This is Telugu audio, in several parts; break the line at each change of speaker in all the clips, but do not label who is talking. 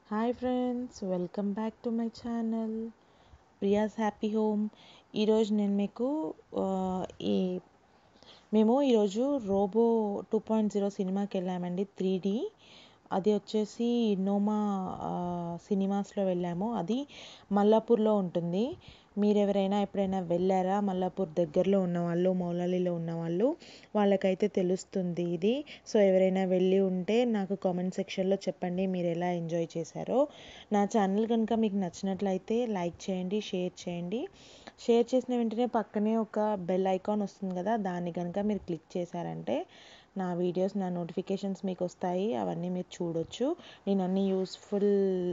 Hi friends welcome back to my channel Priya's happy home ఈరోజు నేను మీకు ఆ, ఈ మేము ఈరోజు రోబో టూ పాయింట్ జీరో సినిమాకి వెళ్ళామండి త్రీ డి అది వచ్చేసి నోమా ఆ, సినిమాస్లో వెళ్ళాము అది మల్లాపూర్లో ఉంటుంది మీరు ఎవరైనా ఎప్పుడైనా వెళ్ళారా మల్లాపూర్ దగ్గరలో ఉన్న వాళ్ళు మౌలాలీలో ఉన్న వాళ్ళు వాళ్ళకైతే తెలుస్తుంది ఇది సో ఎవరైనా వెళ్ళి ఉంటే నాకు కామెంట్ సెక్షన్లో చెప్పండి మీరు ఎలా ఎంజాయ్ చేశారో నా ఛానల్ కనుక మీకు నచ్చినట్లయితే లైక్ చేయండి షేర్ చేయండి షేర్ చేసిన వెంటనే పక్కనే ఒక బెల్ ఐకాన్ వస్తుంది కదా దాన్ని కనుక మీరు క్లిక్ చేశారంటే నా వీడియోస్ నా నోటిఫికేషన్స్ మీకు వస్తాయి అవన్నీ మీరు చూడొచ్చు నేను అన్ని యూస్ఫుల్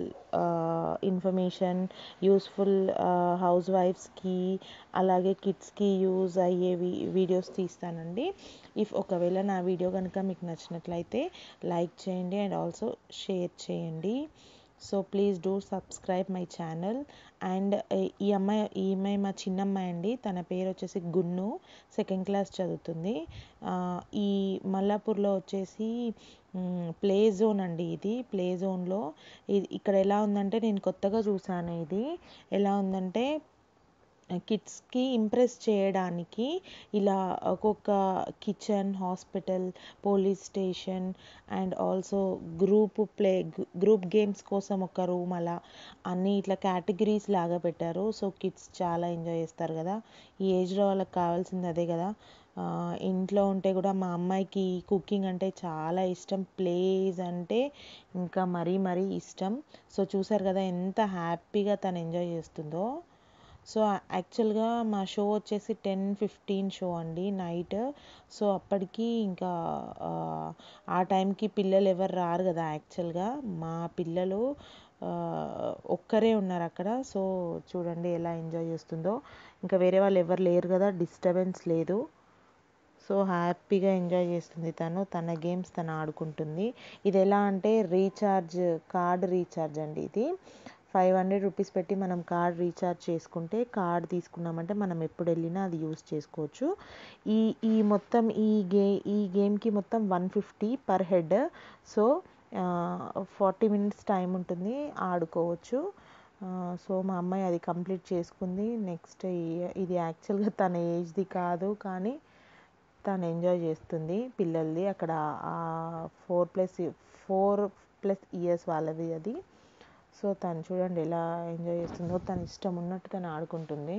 ఇన్ఫర్మేషన్ యూస్ఫుల్ హౌస్ వైఫ్స్కి అలాగే కిడ్స్కి యూజ్ అయ్యేవి వీడియోస్ తీస్తానండి ఇఫ్ ఒకవేళ నా వీడియో కనుక మీకు నచ్చినట్లయితే లైక్ చేయండి అండ్ ఆల్సో షేర్ చేయండి so please do subscribe my channel and ఈ అమ్మాయి ఈ అమ్మాయి మా చిన్నమ్మాయి అండి తన పేరు వచ్చేసి గున్ను సెకండ్ క్లాస్ చదువుతుంది ఆ, ఈ మల్లాపూర్లో వచ్చేసి ప్లే జోన్ అండి ఇది ప్లే జోన్లో ఇది ఇక్కడ ఎలా ఉందంటే నేను కొత్తగా చూసాను ఇది ఎలా ఉందంటే కిడ్స్కి ఇంప్రెస్ చేయడానికి ఇలా ఒక్కొక్క kitchen hospital police station and also group play group games కోసం ఒక రూమ్ అలా అన్ని ఇట్లా కేటగిరీస్ లాగా పెట్టారు సో కిడ్స్ చాలా ఎంజాయ్ చేస్తారు కదా ఈ ఏజ్లో వాళ్ళకి కావాల్సింది అదే కదా ఆ, ఇంట్లో ఉంటే కూడా మా అమ్మాయికి కుకింగ్ అంటే చాలా ఇష్టం ప్లేస్ అంటే ఇంకా మరీ మరీ ఇష్టం సో చూసారు కదా ఎంత హ్యాపీగా తను ఎంజాయ్ చేస్తుందో సో యాక్చువల్గా మా షో వచ్చేసి టెన్ ఫిఫ్టీన్ షో అండి నైట్ సో అప్పటికి ఇంకా ఆ, ఆ టైంకి పిల్లలు ఎవరు రారు కదా యాక్చువల్గా మా పిల్లలు ఆ, ఒక్కరే ఉన్నారు అక్కడ సో చూడండి ఎలా ఎంజాయ్ చేస్తుందో ఇంకా వేరే వాళ్ళు ఎవరు లేరు కదా డిస్టర్బెన్స్ లేదు సో హ్యాపీగా ఎంజాయ్ చేస్తుంది తను తన గేమ్స్ తను ఆడుకుంటుంది ఇది ఎలా అంటే రీఛార్జ్ కార్డ్ రీఛార్జ్ అండి ఇది ఫైవ్ హండ్రెడ్ రూపీస్ పెట్టి మనం కార్డ్ రీఛార్జ్ చేసుకుంటే కార్డ్ తీసుకున్నామంటే మనం ఎప్పుడు వెళ్ళినా అది యూస్ చేసుకోవచ్చు ఈ ఈ మొత్తం ఈ గే ఈ గేమ్కి మొత్తం one fifty per head so forty minutes time ఉంటుంది ఆడుకోవచ్చు ఆ, సో మా అమ్మాయి అది కంప్లీట్ చేసుకుంది నెక్స్ట్ ఇది యాక్చువల్గా తన ఏజ్ది కాదు కానీ తను ఎంజాయ్ చేస్తుంది పిల్లలది అక్కడ four plus four plus years వాళ్ళది అది సో తను చూడండి ఎలా ఎంజాయ్ చేస్తుందో తన ఇష్టం ఉన్నట్టు తను ఆడుకుంటుంది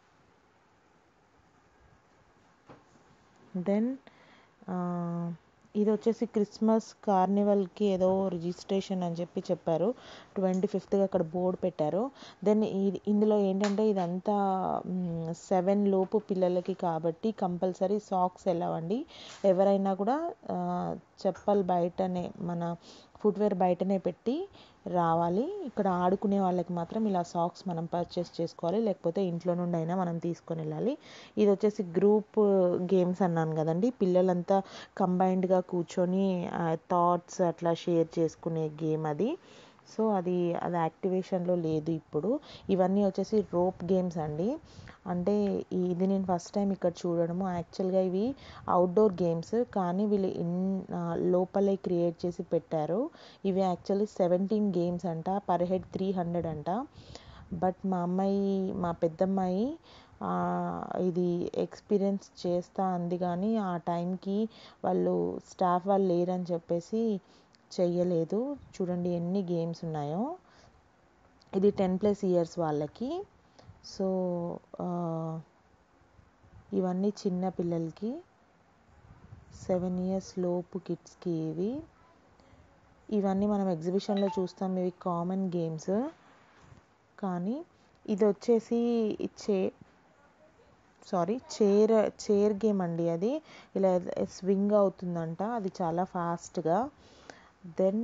దెన్ ఇది వచ్చేసి క్రిస్మస్ కార్నివల్కి ఏదో రిజిస్ట్రేషన్ అని చెప్పి చెప్పారు ట్వంటీ ఫిఫ్త్గా అక్కడ బోర్డు పెట్టారు దెన్ ఇది ఇందులో ఏంటంటే ఇదంతా సెవెన్ లోపు పిల్లలకి కాబట్టి కంపల్సరీ సాక్స్ వెళ్ళవండి ఎవరైనా కూడా ఆ, చెప్పలు బయటనే మన ఫుట్వేర్ బయటనే పెట్టి రావాలి ఇక్కడ ఆడుకునే వాళ్ళకి మాత్రం ఇలా సాక్స్ మనం పర్చేస్ చేసుకోవాలి లేకపోతే ఇంట్లో నుండి అయినా మనం తీసుకొని వెళ్ళాలి ఇది వచ్చేసి గ్రూప్ గేమ్స్ అన్నాను కదండి పిల్లలంతా కంబైన్డ్గా కూర్చొని థాట్స్ అట్లా షేర్ చేసుకునే గేమ్ అది సో అది అది యాక్టివేషన్లో లేదు ఇప్పుడు ఇవన్నీ వచ్చేసి రోప్ గేమ్స్ అండి అంటే ఇది నేను ఫస్ట్ టైం ఇక్కడ చూడడము యాక్చువల్గా ఇవి అవుట్డోర్ గేమ్స్ కానీ వీళ్ళు ఇన్ ఆ, లోపలే క్రియేట్ చేసి పెట్టారు ఇవి యాక్చువల్లీ సెవెంటీన్ గేమ్స్ అంట పర్ హెడ్ త్రీ హండ్రెడ్ అంట బట్ మా అమ్మాయి మా పెద్దమ్మాయి ఆ, ఇది ఎక్స్పీరియన్స్ చేస్తా అంది కానీ ఆ టైంకి వాళ్ళు స్టాఫ్ వాళ్ళు లేరని చెప్పేసి చెయ్యలేదు చూడండి ఎన్ని గేమ్స్ ఉన్నాయో ఇది టెన్ ప్లస్ ఇయర్స్ వాళ్ళకి సో ఆ, ఇవన్నీ చిన్న పిల్లలకి సెవెన్ ఇయర్స్ లోపు కిడ్స్కి ఇవి ఇవన్నీ మనం ఎగ్జిబిషన్లో చూస్తాం ఇవి కామన్ గేమ్స్ కానీ ఇది వచ్చేసి చే సారీ చైర్ చైర్ గేమ్ అండి అది ఇలా స్వింగ్ అవుతుందంట అది చాలా ఫాస్ట్గా దెన్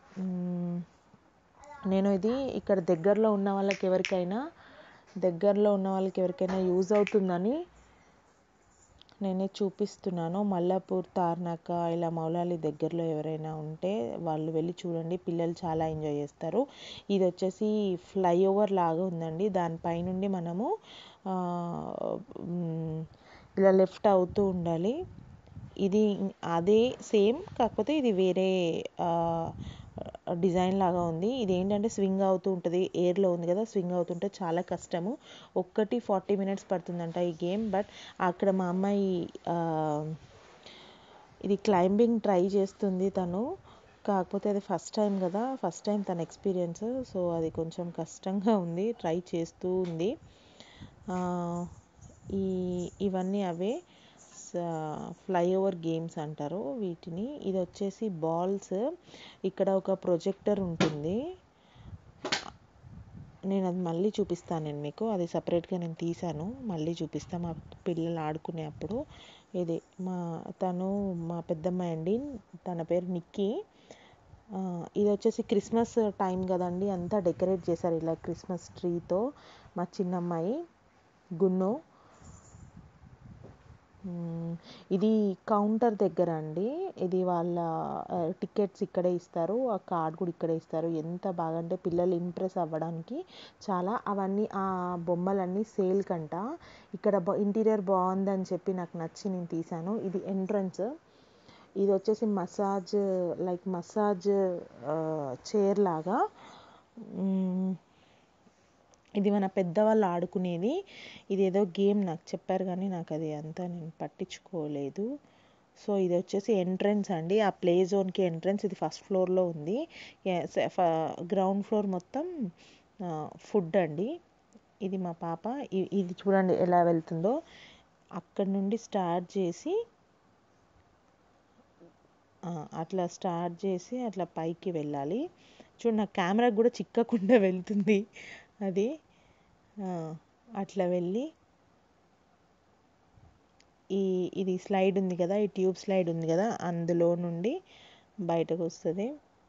నేను ఇది ఇక్కడ దగ్గరలో ఉన్న వాళ్ళకి ఎవరికైనా దగ్గరలో ఉన్న వాళ్ళకి ఎవరికైనా యూజ్ అవుతుందని నేనే చూపిస్తున్నాను మల్లాపూర్ తార్నాక ఇలా మౌలాలి దగ్గరలో ఎవరైనా ఉంటే వాళ్ళు వెళ్ళి చూడండి పిల్లలు చాలా ఎంజాయ్ చేస్తారు ఇది వచ్చేసి ఫ్లైఓవర్ లాగా ఉందండి దానిపైనుండి మనము ఆ, మ్, ఇలా లెఫ్ట్ అవుతూ ఉండాలి ఇది అదే సేమ్ కాకపోతే ఇది వేరే డిజైన్ లాగా ఉంది ఇది ఏంటంటే స్వింగ్ అవుతూ ఉంటుంది ఎయిర్లో ఉంది కదా స్వింగ్ అవుతుంటే చాలా కష్టము ఒక్కటి ఫార్టీ మినిట్స్ పడుతుందంట ఈ గేమ్ బట్ అక్కడ మా అమ్మాయి ఆ, ఇది క్లైంబింగ్ ట్రై చేస్తుంది తను కాకపోతే అది ఫస్ట్ టైం కదా ఫస్ట్ టైం తన ఎక్స్పీరియన్స్ సో అది కొంచెం కష్టంగా ఉంది ట్రై చేస్తూ ఉంది ఆ, ఈ ఇవన్నీ అవే ఫ్లైఓవర్ గేమ్స్ అంటారు వీటిని ఇది వచ్చేసి బాల్స్ ఇక్కడ ఒక ప్రొజెక్టర్ ఉంటుంది నేను అది మళ్ళీ చూపిస్తాను నేను మీకు అది సపరేట్గా నేను తీసాను మళ్ళీ చూపిస్తాను మా పిల్లలు ఆడుకునే అప్పుడు ఇది మా తను మా పెద్దమ్మాయి అండి తన పేరు నిక్కీ ఆ, ఇది వచ్చేసి క్రిస్మస్ టైం కదండి అంతా డెకరేట్ చేశారు ఇలా క్రిస్మస్ ట్రీతో మా చిన్నమ్మాయి గున్ను మ్మ్. ఇది కౌంటర్ దగ్గర అండి ఇది వాళ్ళ టికెట్స్ ఇక్కడే ఇస్తారు ఆ కార్డ్ కూడా ఇక్కడే ఇస్తారు ఎంత బాగా అంటే పిల్లలు ఇంప్రెస్ అవ్వడానికి చాలా అవన్నీ ఆ బొమ్మలన్నీ సేల్ కంట ఇక్కడ ఇంటీరియర్ బాగుందని చెప్పి నాకు నచ్చి నేను తీసాను ఇది ఎంట్రన్స్ ఇది వచ్చేసి మసాజ్ లైక్ మసాజ్ చైర్ లాగా మ్మ్. ఇది మన పెద్దవాళ్ళు ఆడుకునేది ఇది ఏదో గేమ్ నాకు చెప్పారు కానీ నాకు అది అంతా నేను పట్టించుకోలేదు సో ఇది వచ్చేసి ఎంట్రన్స్ అండి ఆ ప్లే జోన్కి ఎంట్రన్స్ ఇది ఫస్ట్ ఫ్లోర్లో ఉంది గ్రౌండ్ ఫ్లోర్ మొత్తం ఫుడ్ అండి ఇది మా పాప ఇ- ఇది చూడండి ఎలా వెళ్తుందో అక్కడ నుండి స్టార్ట్ చేసి ఆ, అట్లా స్టార్ట్ చేసి అట్లా పైకి వెళ్ళాలి చూడు నా కెమెరా కూడా చిక్కకుండా వెళ్తుంది అది ఆ, అట్లా వెళ్ళి ఈ ఇది స్లైడ్ ఉంది కదా ఈ ట్యూబ్ స్లైడ్ ఉంది కదా అందులో నుండి బయటకు వస్తుంది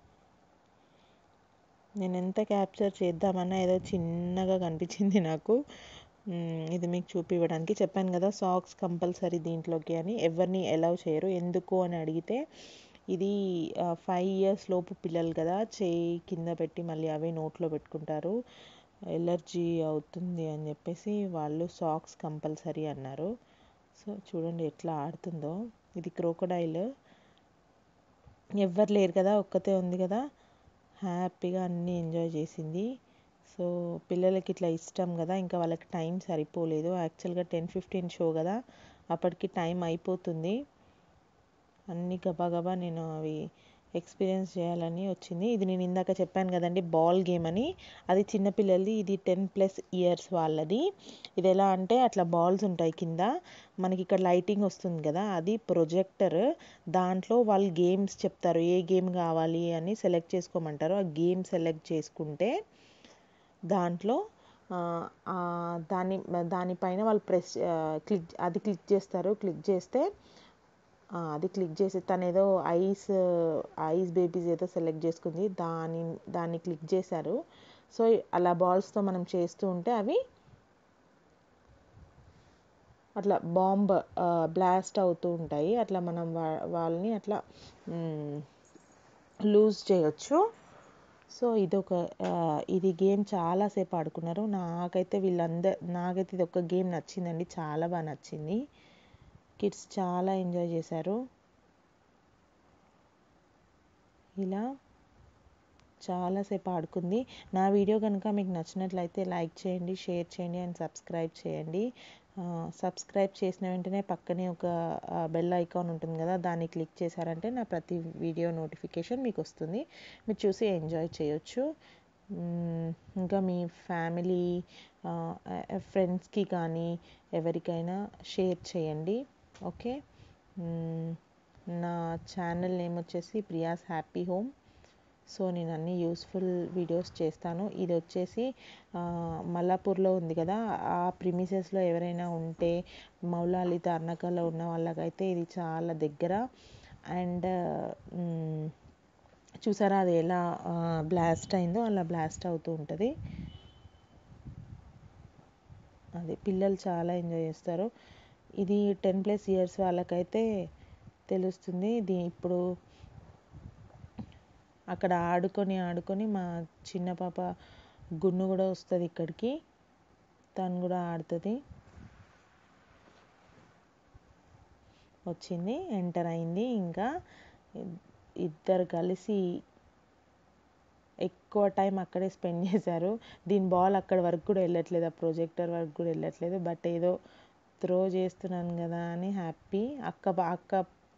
నేను ఎంత క్యాప్చర్ చేద్దామన్నా ఏదో చిన్నగా కనిపించింది నాకు మ్, ఇది మీకు చూపివ్వడానికి చెప్పాను కదా సాక్స్ కంపల్సరీ దీంట్లోకి అని ఎవరిని అలౌ చేయరు ఎందుకు అని అడిగితే ఇది ఫైవ్ ఇయర్స్ లోపు పిల్లలు కదా చేయి కింద పెట్టి మళ్ళీ అవే నోట్లో పెట్టుకుంటారు ఎలర్జీ అవుతుంది అని చెప్పేసి వాళ్ళు సాక్స్ కంపల్సరీ అన్నారు సో చూడండి ఎట్లా ఆడుతుందో ఇది క్రోకడైల్ ఎవ్వరు లేరు కదా ఒక్కతే ఉంది కదా హ్యాపీగా అన్నీ ఎంజాయ్ చేసింది సో పిల్లలకి ఇట్లా ఇష్టం కదా ఇంకా వాళ్ళకి టైం సరిపోలేదు యాక్చువల్గా టెన్ ఫిఫ్టీన్ షో కదా అప్పటికి టైం అయిపోతుంది అన్ని గబా నేను అవి ఎక్స్పీరియన్స్ చేయాలని వచ్చింది ఇది నేను ఇందాక చెప్పాను కదండి బాల్ గేమ్ అని అది చిన్నపిల్లలది ఇది టెన్ ప్లస్ ఇయర్స్ వాళ్ళది ఇది ఎలా అంటే అట్లా బాల్స్ ఉంటాయి కింద మనకి ఇక్కడ లైటింగ్ వస్తుంది కదా అది ప్రొజెక్టర్ దాంట్లో వాళ్ళు గేమ్స్ చెప్తారు ఏ గేమ్ కావాలి అని సెలెక్ట్ చేసుకోమంటారు ఆ గేమ్ సెలెక్ట్ చేసుకుంటే దాంట్లో ఆ, ఆ, దాని దానిపైన వాళ్ళు ప్రెస్ క్లిక్ అది క్లిక్ చేస్తారు క్లిక్ చేస్తే ఆ, అది క్లిక్ చేసి తను ఏదో ఐస్ ఐస్ బేబీస్ ఏదో సెలెక్ట్ చేసుకుంది దాని దాన్ని క్లిక్ చేశారు సో అలా బాల్స్తో మనం చేస్తూ ఉంటే అవి అట్లా బాంబ్ బ్లాస్ట్ అవుతూ ఉంటాయి అట్లా మనం వా- వాళ్ళని అట్లా లూజ్ చేయొచ్చు సో ఇదొక ఆ, ఇది గేమ్ చాలాసేపు ఆడుకున్నారు నాకైతే వీళ్ళందరు నాకైతే ఇది ఒక గేమ్ నచ్చిందండి చాలా బాగా నచ్చింది కిడ్స్ చాలా ఎంజాయ్ చేశారు ఇలా చాలాసేపు ఆడుకుంది నా వీడియో కనుక మీకు నచ్చినట్లయితే లైక్ చేయండి షేర్ చేయండి అండ్ సబ్స్క్రైబ్ చేయండి ఆ, సబ్స్క్రైబ్ చేసిన వెంటనే పక్కనే ఒక బెల్ ఐకాన్ ఉంటుంది కదా దాన్ని క్లిక్ చేశారంటే నా ప్రతి వీడియో నోటిఫికేషన్ మీకు వస్తుంది మీరు చూసి ఎంజాయ్ చేయొచ్చు మ్మ్, ఇంకా మీ ఫ్యామిలీ ఫ్రెండ్స్కి కానీ ఎవరికైనా షేర్ చేయండి ఓకే మ్మ్, నా ఛానల్ నేమ్ వచ్చేసి ప్రియాస్ హ్యాపీ హోమ్ సో నేను అన్ని యూస్ఫుల్ వీడియోస్ చేస్తాను ఇది వచ్చేసి ఆ, మల్లాపూర్లో ఉంది కదా ఆ ప్రిమిసెస్లో ఎవరైనా ఉంటే మౌలాలి తార్నకలో ఉన్న వాళ్ళకైతే ఇది చాలా దగ్గర అండ్ చూసారా అది ఎలా బ్లాస్ట్ అయిందో అలా బ్లాస్ట్ అవుతూ ఉంటుంది అది పిల్లలు చాలా ఎంజాయ్ చేస్తారు ఇది టెన్ ప్లస్ ఇయర్స్ వాళ్ళకైతే తెలుస్తుంది ఇది ఇప్పుడు అక్కడ ఆడుకొని ఆడుకొని మా చిన్న పాప గున్ను కూడా వస్తుంది ఇక్కడికి తను కూడా ఆడుతుంది వచ్చింది ఎంటర్ అయింది ఇంకా ఇద్దరు కలిసి ఎక్కువ టైం అక్కడే స్పెండ్ చేశారు దీని బాల్ అక్కడ వరకు కూడా వెళ్ళట్లేదు ఆ ప్రొజెక్టర్ వరకు కూడా వెళ్ళట్లేదు బట్ ఏదో త్రో చేస్తున్నాను కదా అని హ్యాపీ అక్క అక్క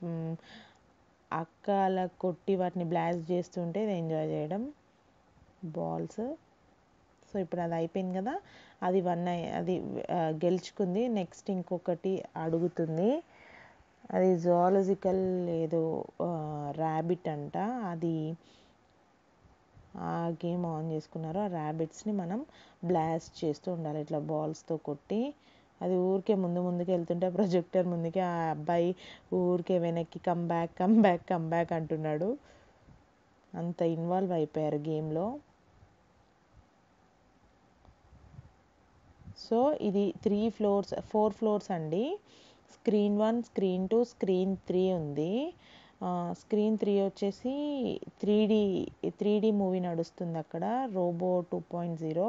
అక్క అలా కొట్టి వాటిని బ్లాస్ట్ చేస్తుంటే ఎంజాయ్ చేయడం బాల్స్ సో ఇప్పుడు అది అయిపోయింది కదా అది వన్ అది గెలుచుకుంది నెక్స్ట్ ఇంకొకటి అడుగుతుంది అది జువాలజికల్ ఏదో ర్యాబిట్ అంట అది ఆ గేమ్ ఆన్ చేసుకున్నారు ఆ ర్యాబిట్స్ని మనం బ్లాస్ట్ చేస్తూ ఉండాలి ఇట్లా బాల్స్తో కొట్టి అది ఊరికే ముందు ముందుకు వెళ్తుంటే ప్రొజెక్టర్ ముందుకి ఆ అబ్బాయి ఊరికే వెనక్కి come back come back come back అంటున్నాడు అంత ఇన్వాల్వ్ అయిపోయారు గేమ్లో సో ఇది త్రీ ఫ్లోర్స్ ఫోర్ ఫ్లోర్స్ అండి screen one screen two screen three ఉంది స్క్రీన్ త్రీ వచ్చేసి three D three D movie నడుస్తుంది అక్కడ రోబో టూ పాయింట్ జీరో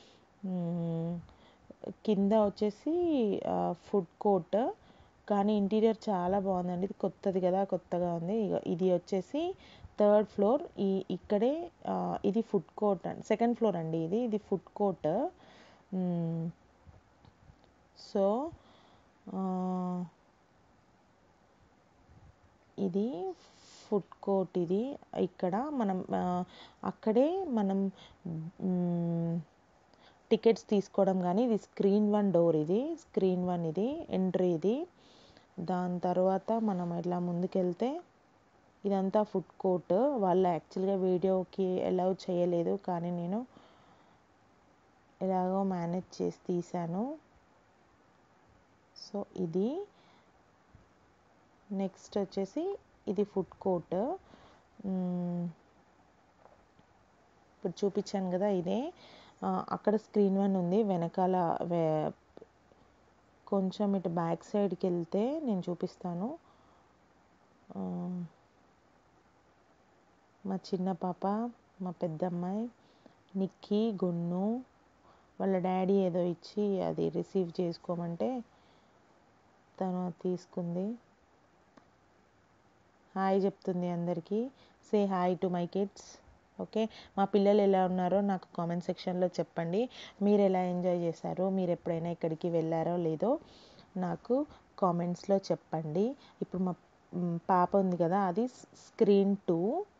కింద వచ్చేసి ఫుడ్ కోర్ట్ కానీ ఇంటీరియర్ చాలా బాగుందండి ఇది కొత్తది కదా కొత్తగా ఉంది ఇది వచ్చేసి థర్డ్ ఫ్లోర్ ఈ ఇక్కడే ఇది ఫుడ్ కోర్ట్ అండి సెకండ్ ఫ్లోర్ అండి ఇది ఇది ఫుడ్ కోర్ట్ సో ఇది ఫుడ్ కోర్ట్ ఇది ఇక్కడ మనం అక్కడే మనం టికెట్స్ తీసుకోవడం కానీ ఇది స్క్రీన్ వన్ డోర్ ఇది స్క్రీన్ వన్ ఇది ఎంట్రీ ఇది దాని తర్వాత మనం ఇట్లా ముందుకెళ్తే ఇదంతా ఫుడ్ కోర్ట్ వాళ్ళు యాక్చువల్గా వీడియోకి అలౌ చేయలేదు కానీ నేను ఎలాగో మేనేజ్ చేసి తీశాను సో ఇది నెక్స్ట్ వచ్చేసి ఇది ఫుడ్ కోర్ట్ ఇప్పుడు చూపించాను కదా ఇదే అక్కడ స్క్రీన్ వన్ ఉంది వెనకాల కొంచెం ఇటు బ్యాక్ సైడ్కి వెళ్తే నేను చూపిస్తాను మా చిన్న పాప మా పెద్దమ్మాయి నిక్కీ గున్ను వాళ్ళ డాడీ ఏదో ఇచ్చి అది రిసీవ్ చేసుకోమంటే తను తీసుకుంది హాయ్ చెప్తుంది అందరికీ say hi to my kids okay మా పిల్లలు ఎలా ఉన్నారో నాకు కామెంట్ సెక్షన్లో చెప్పండి మీరు ఎలా ఎంజాయ్ చేశారో మీరు ఎప్పుడైనా ఇక్కడికి వెళ్ళారో లేదో నాకు కామెంట్స్లో చెప్పండి ఇప్పుడు మా పాప ఉంది కదా అది స్క్రీన్ టూ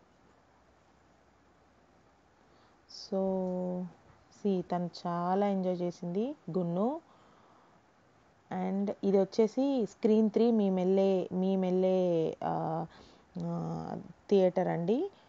సో సి తను చాలా ఎంజాయ్ చేసింది గున్ను అండ్ ఇది వచ్చేసి స్క్రీన్ త్రీ మేము వెళ్ళే మేము వెళ్ళే థియేటర్ అండి